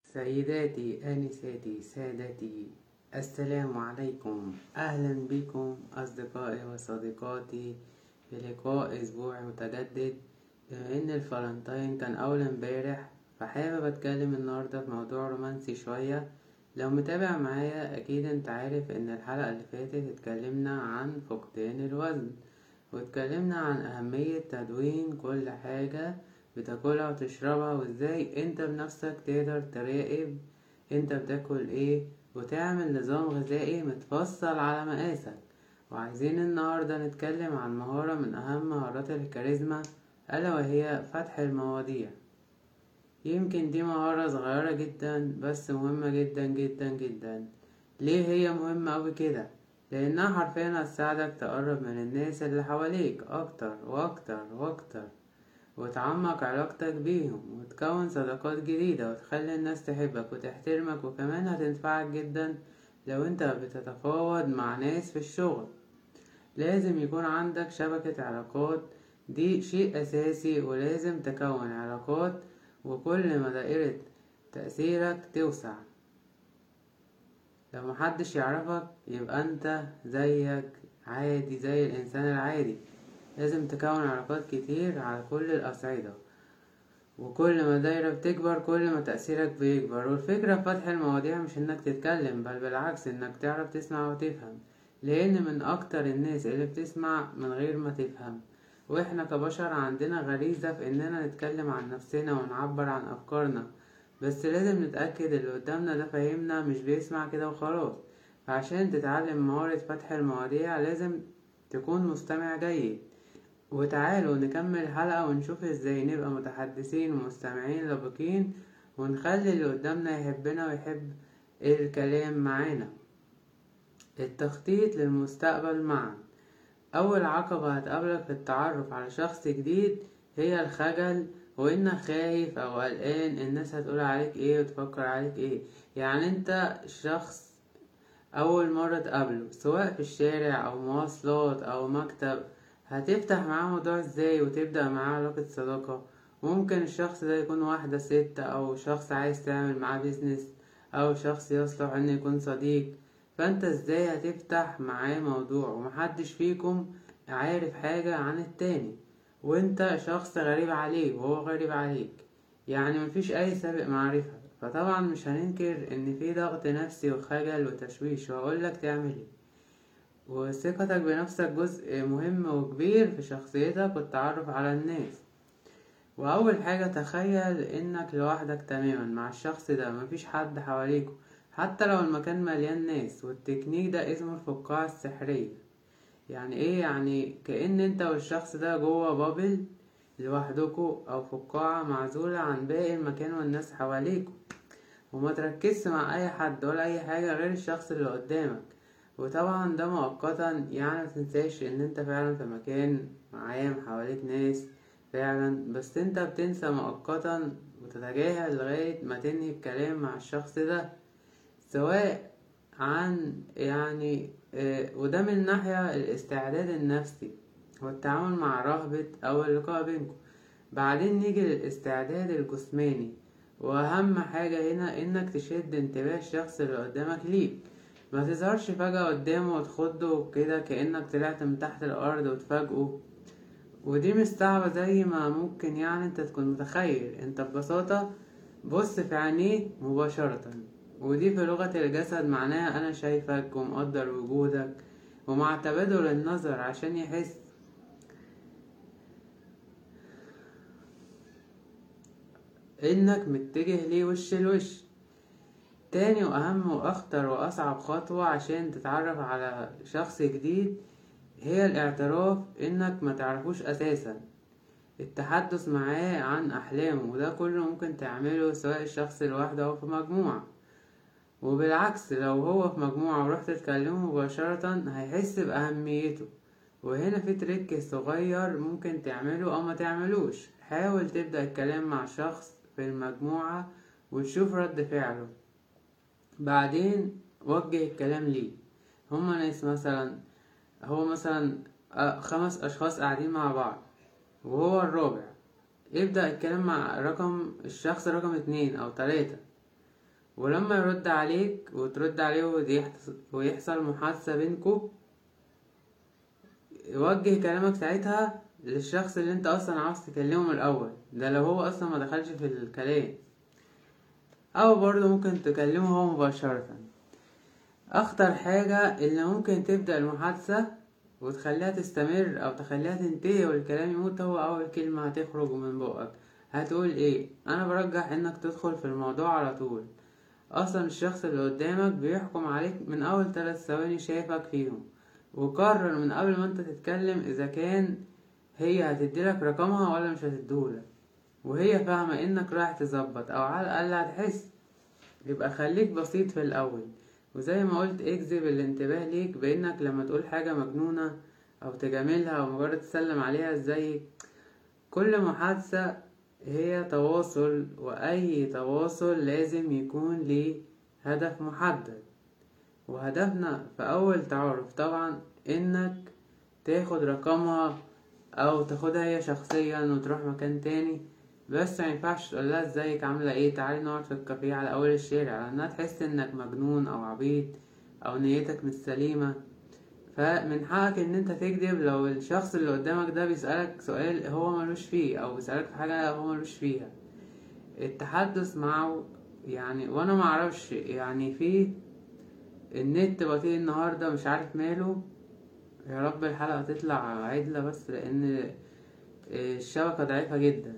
سيداتي آنساتي سادتي السلام عليكم أهلا بكم أصدقائي وصديقاتي في لقاء أسبوعي متجدد بما إن الفالنتين كان أول امبارح فحابب أتكلم النهاردة في موضوع رومانسي شوية لو متابع معايا أكيد أنت عارف إن الحلقة اللي فاتت اتكلمنا عن فقدان الوزن واتكلمنا عن أهمية تدوين كل حاجة بتاكلها وتشربها وازاي انت بنفسك تقدر تراقب انت بتاكل ايه وتعمل نظام غذائي متفصل على مقاسك وعايزين النهاردة نتكلم عن مهارة من أهم مهارات الكاريزما ألا وهي فتح المواضيع يمكن دي مهارة صغيرة جدا بس مهمة جدا جدا جدا ليه هي مهمة أوي كده؟ لأنها حرفيا هتساعدك تقرب من الناس اللي حواليك أكتر وأكتر وأكتر وتعمق علاقتك بيهم وتكون صداقات جديدة وتخلي الناس تحبك وتحترمك وكمان هتنفعك جدا لو انت بتتفاوض مع ناس في الشغل لازم يكون عندك شبكة علاقات دي شيء أساسي ولازم تكون علاقات وكل ما دائرة تأثيرك توسع لو محدش يعرفك يبقى انت زيك عادي زي الإنسان العادي لازم تكون علاقات كتير على كل الأصعدة وكل ما الدايرة بتكبر كل ما تأثيرك بيكبر والفكرة في فتح المواضيع مش انك تتكلم بل بالعكس انك تعرف تسمع وتفهم لأن من أكتر الناس اللي بتسمع من غير ما تفهم واحنا كبشر عندنا غريزة في اننا نتكلم عن نفسنا ونعبر عن أفكارنا بس لازم نتأكد اللي قدامنا ده فاهمنا مش بيسمع كده وخلاص فعشان تتعلم مهارة فتح المواضيع لازم تكون مستمع جيد وتعالوا نكمل الحلقة ونشوف ازاي نبقى متحدثين ومستمعين لبقين ونخلي اللي قدامنا يحبنا ويحب الكلام معانا التخطيط للمستقبل معا أول عقبة هتقابلك في التعرف على شخص جديد هي الخجل وإنك خايف أو قلقان الناس هتقول عليك ايه وتفكر عليك ايه يعني انت شخص أول مرة تقابله سواء في الشارع أو مواصلات أو مكتب هتفتح معاه موضوع ازاي وتبدأ معاه علاقة صداقة ممكن الشخص ده يكون واحدة ست أو شخص عايز تعمل معاه بيزنس أو شخص يصلح إنه يكون صديق فانت ازاي هتفتح معاه موضوع ومحدش فيكم عارف حاجة عن التاني وانت شخص غريب عليه وهو غريب عليك يعني مفيش أي سابق معرفة فطبعا مش هننكر إن في ضغط نفسي وخجل وتشويش وأقولك تعمل ايه وثقتك بنفسك جزء مهم وكبير في شخصيتك والتعرف على الناس وأول حاجة تخيل إنك لوحدك تماما مع الشخص ده مفيش حد حواليكوا حتى لو المكان مليان ناس والتكنيك ده اسمه الفقاعة السحرية يعني ايه يعني كأن انت والشخص ده جوه بابل لوحدكوا أو فقاعة معزولة عن باقي المكان والناس حواليكوا وما تركزش مع أي حد ولا أي حاجة غير الشخص اللي قدامك وطبعا ده مؤقتا يعني متنساش ان انت فعلا في مكان معايم حواليك ناس فعلا بس انت بتنسى مؤقتا وتتجاهل لغاية ما تنهي الكلام مع الشخص ده سواء عن يعني اه وده من ناحية الاستعداد النفسي والتعامل مع رهبة أو اللقاء بينكم بعدين نيجي للاستعداد الجسماني وأهم حاجة هنا إنك تشد انتباه الشخص اللي قدامك ليك ما تظهرش فجأة قدامه وتخضه كده كأنك طلعت من تحت الأرض وتفاجئه ودي مش صعبة زي ما ممكن يعني انت تكون متخيل انت ببساطة بص في عينيه مباشرة ودي في لغة الجسد معناها أنا شايفك ومقدر وجودك ومع تبادل النظر عشان يحس إنك متجه ليه وش لوش تاني وأهم وأخطر وأصعب خطوة عشان تتعرف على شخص جديد هي الاعتراف إنك ما تعرفوش أساسا التحدث معاه عن أحلامه وده كله ممكن تعمله سواء الشخص لوحده أو في مجموعة وبالعكس لو هو في مجموعة ورحت تكلمه مباشرة هيحس بأهميته وهنا في تريك صغير ممكن تعمله أو ما تعملوش حاول تبدأ الكلام مع شخص في المجموعة وتشوف رد فعله بعدين وجه الكلام ليه هما ناس مثلا هو مثلا خمس أشخاص قاعدين مع بعض وهو الرابع ابدأ الكلام مع رقم الشخص رقم اتنين أو تلاتة ولما يرد عليك وترد عليه ويحص- ويحصل محادثة بينكو وجه كلامك ساعتها للشخص اللي انت اصلا عاوز تكلمه من الاول ده لو هو اصلا ما دخلش في الكلام او برضه ممكن تكلمه هو مباشرة اخطر حاجة اللي ممكن تبدأ المحادثة وتخليها تستمر او تخليها تنتهي والكلام يموت هو اول كلمة هتخرج من بقك هتقول ايه انا برجح انك تدخل في الموضوع على طول اصلا الشخص اللي قدامك بيحكم عليك من اول ثلاث ثواني شايفك فيهم وقرر من قبل ما انت تتكلم اذا كان هي هتديلك رقمها ولا مش هتديهولك وهي فاهمة انك رايح تظبط او على الاقل هتحس يبقى خليك بسيط في الاول وزي ما قلت اجذب الانتباه ليك بانك لما تقول حاجة مجنونة او تجاملها او مجرد تسلم عليها ازيك كل محادثة هي تواصل واي تواصل لازم يكون ليه هدف محدد وهدفنا في اول تعارف طبعا انك تاخد رقمها او تاخدها هي شخصيا وتروح مكان تاني بس مينفعش تقولها ازيك عاملة ايه تعالي نقعد في الكافيه على اول الشارع لانها تحس انك مجنون او عبيط او نيتك مش سليمة فمن حقك ان انت تكذب لو الشخص اللي قدامك ده بيسألك سؤال هو ملوش فيه او بيسألك في حاجة هو ملوش فيها التحدث معه يعني وانا معرفش يعني في النت بطيء النهاردة مش عارف ماله يا رب الحلقة تطلع عدلة بس لأن الشبكة ضعيفة جدا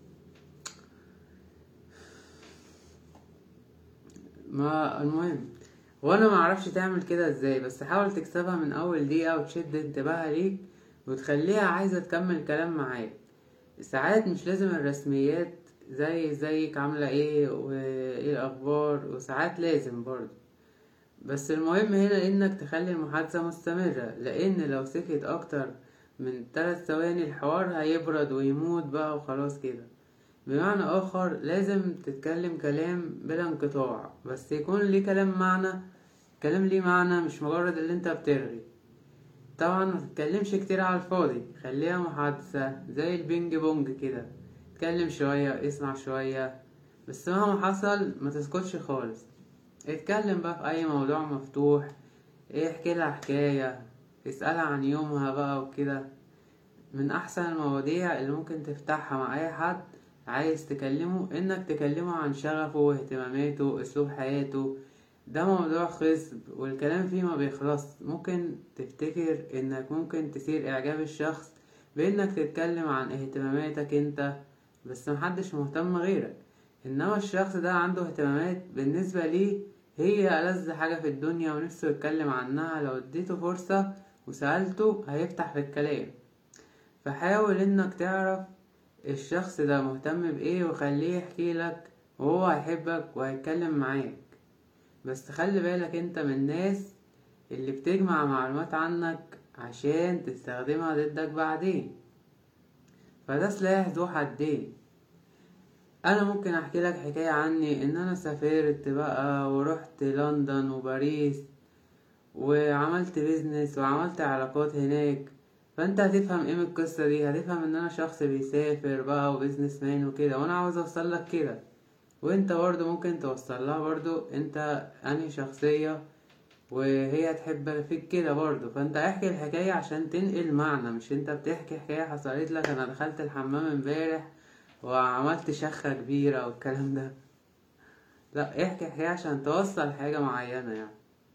ما المهم وانا معرفش تعمل كده ازاي بس حاول تكسبها من اول دقيقة وتشد انتباهها ليك وتخليها عايزة تكمل كلام معاك ساعات مش لازم الرسميات زي ازيك عاملة ايه وايه الاخبار وساعات لازم برضه بس المهم هنا انك تخلي المحادثة مستمرة لان لو سكت اكتر من ثلاث ثواني الحوار هيبرد ويموت بقى وخلاص كده بمعنى اخر لازم تتكلم كلام بلا انقطاع بس يكون ليه كلام معنى كلام ليه معنى مش مجرد اللي انت بترغي طبعا ما تتكلمش كتير على الفاضي خليها محادثة زي البينج بونج كده اتكلم شوية اسمع شوية بس مهما حصل ما تسكتش خالص اتكلم بقى في اي موضوع مفتوح ايه احكي لها حكاية اسألها عن يومها بقى وكده من احسن المواضيع اللي ممكن تفتحها مع اي حد عايز تكلمه انك تكلمه عن شغفه واهتماماته اسلوب حياته ده موضوع خصب والكلام فيه ما بيخلص ممكن تفتكر انك ممكن تثير اعجاب الشخص بانك تتكلم عن اهتماماتك انت بس محدش مهتم غيرك انما الشخص ده عنده اهتمامات بالنسبة ليه هي ألذ حاجة في الدنيا ونفسه يتكلم عنها لو اديته فرصة وسألته هيفتح في الكلام فحاول انك تعرف الشخص ده مهتم بايه وخليه يحكي لك وهو هيحبك وهيتكلم معاك بس خلي بالك انت من الناس اللي بتجمع معلومات عنك عشان تستخدمها ضدك بعدين فده سلاح ذو حدين انا ممكن احكي لك حكاية عني ان انا سافرت بقى ورحت لندن وباريس وعملت بيزنس وعملت علاقات هناك فانت هتفهم ايه من القصة دي هتفهم ان انا شخص بيسافر بقى وبيزنس مان وكده وانا عاوز اوصل لك كده وانت برضو ممكن توصل لها برضو انت انهي شخصية وهي تحب فيك كده برضو فانت احكي الحكاية عشان تنقل معنى مش انت بتحكي حكاية حصلت لك انا دخلت الحمام امبارح وعملت شخة كبيرة والكلام ده لا احكي حكاية عشان توصل حاجة معينة يعني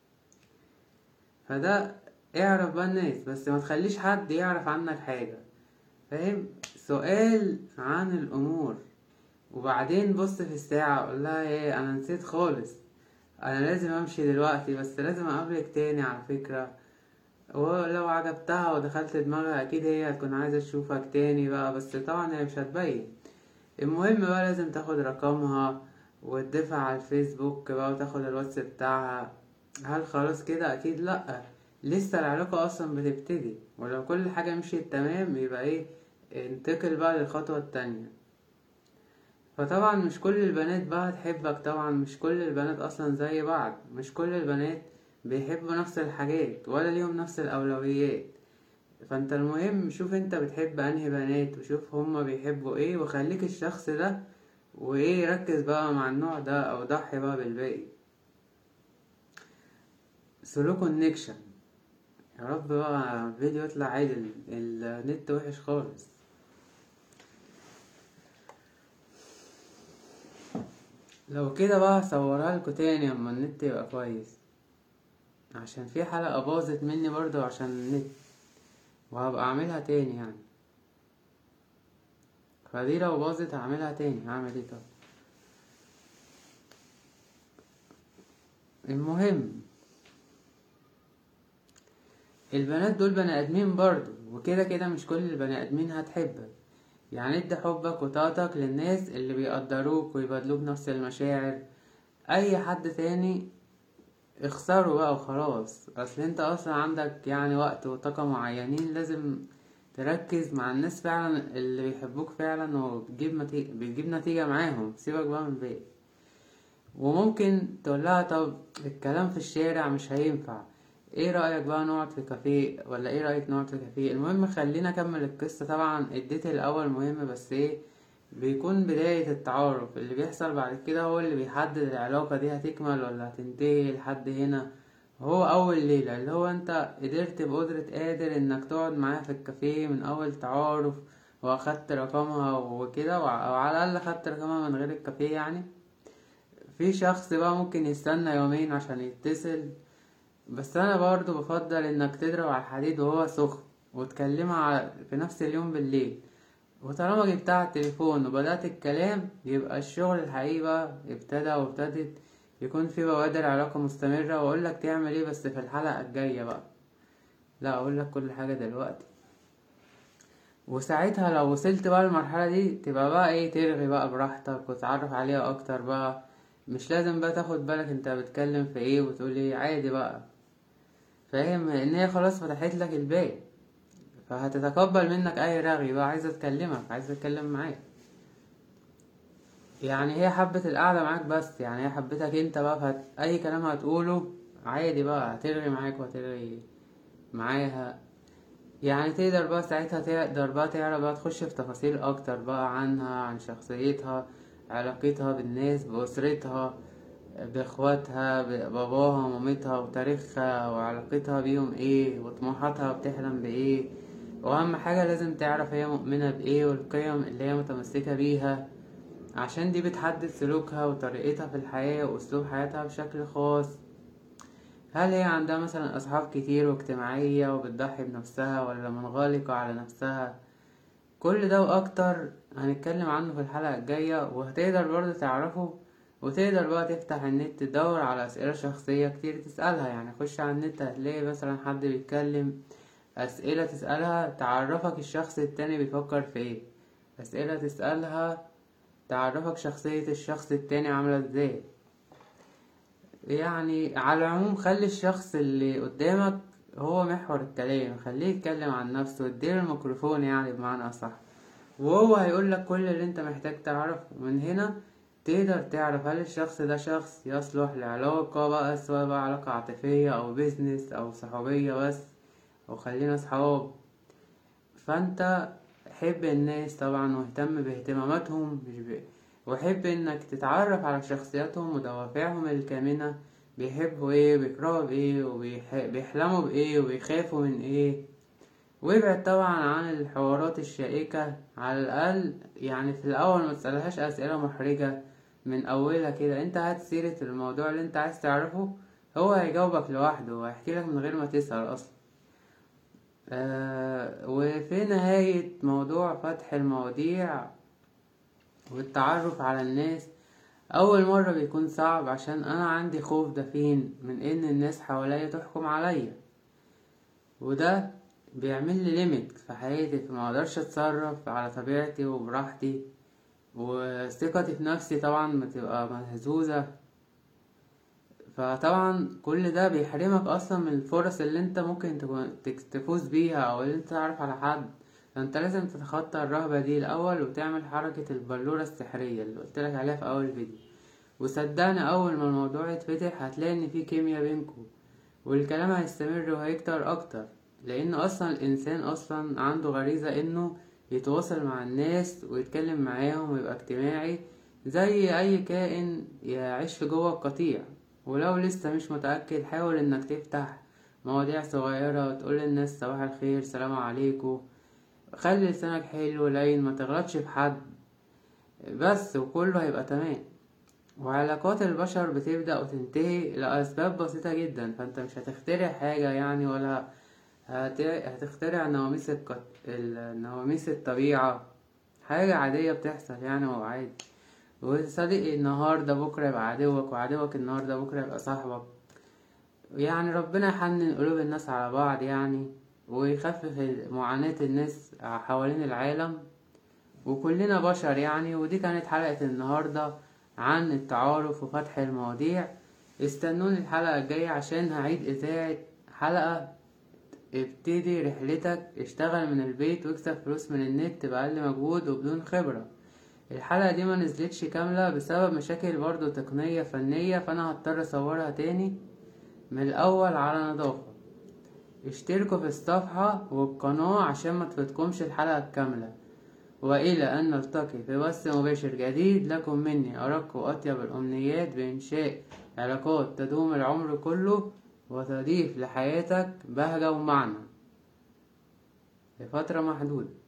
فده اعرف بقى الناس بس ما تخليش حد يعرف عنك حاجة فاهم سؤال عن الامور وبعدين بص في الساعة قول لها ايه انا نسيت خالص انا لازم امشي دلوقتي بس لازم اقابلك تاني على فكرة ولو عجبتها ودخلت دماغها اكيد هي هتكون عايزة تشوفك تاني بقى بس طبعا هي مش هتبين المهم بقى لازم تاخد رقمها وتضيفها على الفيسبوك بقى وتاخد الواتس بتاعها هل خلاص كده اكيد لا لسه العلاقة اصلا بتبتدي ولو كل حاجة مشيت تمام يبقى ايه انتقل بقى للخطوة التانية فطبعا مش كل البنات بقى هتحبك طبعا مش كل البنات اصلا زي بعض مش كل البنات بيحبوا نفس الحاجات ولا ليهم نفس الاولويات فانت المهم شوف انت بتحب انهي بنات وشوف هما بيحبوا ايه وخليك الشخص ده وايه ركز بقى مع النوع ده او ضحي بقى بالباقي سلو كونكشن يا رب بقى الفيديو يطلع عادل النت وحش خالص لو كده بقى هصورها لكم تاني اما النت يبقى كويس عشان في حلقة باظت مني برضو عشان النت وهبقى اعملها تاني يعني فدي لو باظت هعملها تاني هعمل ايه طب المهم البنات دول بني ادمين برضو وكده كده مش كل البني ادمين هتحبك يعني ادي حبك وطاقتك للناس اللي بيقدروك ويبادلوك نفس المشاعر اي حد تاني اخسره بقى وخلاص اصل انت اصلا عندك يعني وقت وطاقة معينين لازم تركز مع الناس فعلا اللي بيحبوك فعلا وبتجيب نتيجة بتجيب نتيجة معاهم سيبك بقى من باقي وممكن تقولها طب الكلام في الشارع مش هينفع ايه رأيك بقى نقعد في كافيه ولا ايه رأيك نقعد في كافيه المهم خلينا اكمل القصة طبعا اديت الاول مهم بس ايه بيكون بداية التعارف اللي بيحصل بعد كده هو اللي بيحدد العلاقة دي هتكمل ولا هتنتهي لحد هنا هو اول ليلة اللي هو انت قدرت بقدرة قادر انك تقعد معاها في الكافيه من اول تعارف واخدت رقمها وكده او على الاقل خدت رقمها من غير الكافيه يعني في شخص بقى ممكن يستنى يومين عشان يتصل بس انا برضو بفضل انك تضرب على الحديد وهو سخن وتكلمها في نفس اليوم بالليل وطالما جبتها على التليفون وبدأت الكلام يبقى الشغل الحقيقي بقى ابتدى وابتدت يكون في بوادر علاقة مستمرة واقولك تعمل ايه بس في الحلقة الجاية بقى لا اقولك كل حاجة دلوقتي وساعتها لو وصلت بقى المرحلة دي تبقى بقى ايه ترغي بقى براحتك وتتعرف عليها اكتر بقى مش لازم بقى تاخد بالك انت بتتكلم في ايه وتقول ايه عادي بقى فاهم ان هي خلاص فتحت لك الباب فهتتقبل منك اي رغي بقى عايزه تكلمك عايزه تتكلم معاك يعني هي حبت القعدة معاك بس يعني هي حبتك انت بقى فهت... اي كلام هتقوله عادي بقى هترغي معاك وهترغي معاها يعني تقدر بقى ساعتها تقدر بقى تعرف بقى تخش في تفاصيل اكتر بقى عنها عن شخصيتها علاقتها بالناس بأسرتها باخواتها باباها ومامتها وتاريخها وعلاقتها بيهم ايه وطموحاتها بتحلم بايه واهم حاجة لازم تعرف هي مؤمنة بايه والقيم اللي هي متمسكة بيها عشان دي بتحدد سلوكها وطريقتها في الحياة واسلوب حياتها بشكل خاص هل هي عندها مثلا اصحاب كتير واجتماعية وبتضحي بنفسها ولا منغلقة على نفسها كل ده واكتر هنتكلم عنه في الحلقة الجاية وهتقدر برضه تعرفه وتقدر بقى تفتح النت تدور على أسئلة شخصية كتير تسألها يعني خش على النت هتلاقي مثلا حد بيتكلم أسئلة تسألها تعرفك الشخص التاني بيفكر في ايه أسئلة تسألها تعرفك شخصية الشخص التاني عاملة ازاي يعني على العموم خلي الشخص اللي قدامك هو محور الكلام خليه يتكلم عن نفسه اديله الميكروفون يعني بمعنى أصح وهو هيقولك كل اللي انت محتاج تعرفه من هنا تقدر تعرف هل الشخص ده شخص يصلح لعلاقة بقى سواء بقى علاقة عاطفية أو بيزنس أو صحوبية بس أو خلينا صحاب فانت حب الناس طبعا واهتم باهتماماتهم مش ب... وحب انك تتعرف على شخصياتهم ودوافعهم الكامنة بيحبوا ايه وبيكرهوا بايه وبيحلموا وبيح... بايه وبيخافوا من ايه وابعد طبعا عن الحوارات الشائكة على الأقل يعني في الأول ما تسألهاش أسئلة محرجة من أولها كده انت هات سيرة الموضوع اللي انت عايز تعرفه هو هيجاوبك لوحده وهيحكي لك من غير ما تسأل أصلا آه وفي نهاية موضوع فتح المواضيع والتعرف على الناس أول مرة بيكون صعب عشان أنا عندي خوف دفين من إن الناس حواليا تحكم عليا وده بيعمل لي ليميت في حياتي فما اقدرش اتصرف على طبيعتي وبراحتي وثقتي في نفسي طبعا بتبقى مهزوزة فطبعا كل ده بيحرمك اصلا من الفرص اللي انت ممكن تفوز بيها او اللي انت تعرف على حد فانت لازم تتخطى الرهبة دي الاول وتعمل حركة البلورة السحرية اللي قلتلك عليها في اول فيديو وصدقني اول ما الموضوع يتفتح هتلاقي ان في كيمياء بينكم والكلام هيستمر وهيكتر اكتر لان اصلا الانسان اصلا عنده غريزة انه يتواصل مع الناس ويتكلم معاهم ويبقى اجتماعي زي أي كائن يعيش في جوه القطيع ولو لسه مش متأكد حاول إنك تفتح مواضيع صغيرة وتقول للناس صباح الخير سلام عليكم خلي لسانك حلو لين ما تغلطش في حد بس وكله هيبقى تمام وعلاقات البشر بتبدأ وتنتهي لأسباب بسيطة جدا فانت مش هتخترع حاجة يعني ولا هت- هتخترع نواميس الق- ال- نواميس الطبيعة حاجة عادية بتحصل يعني وعادي وصديقي النهاردة بكرة يبقى عدوك وعدوك النهاردة بكرة يبقى صاحبك يعني ربنا يحنن قلوب الناس على بعض يعني ويخفف معاناة الناس حوالين العالم وكلنا بشر يعني ودي كانت حلقة النهاردة عن التعارف وفتح المواضيع استنوني الحلقة الجاية عشان هعيد إذاعة حلقة ابتدي رحلتك اشتغل من البيت واكسب فلوس من النت بأقل مجهود وبدون خبرة الحلقة دي ما نزلتش كاملة بسبب مشاكل برضو تقنية فنية فأنا هضطر أصورها تاني من الأول على نظافة اشتركوا في الصفحة والقناة عشان ما تفوتكمش الحلقة الكاملة وإلى أن نلتقي في بث مباشر جديد لكم مني أرق وأطيب الأمنيات بإنشاء علاقات تدوم العمر كله وتضيف لحياتك بهجة ومعنى لفترة محدودة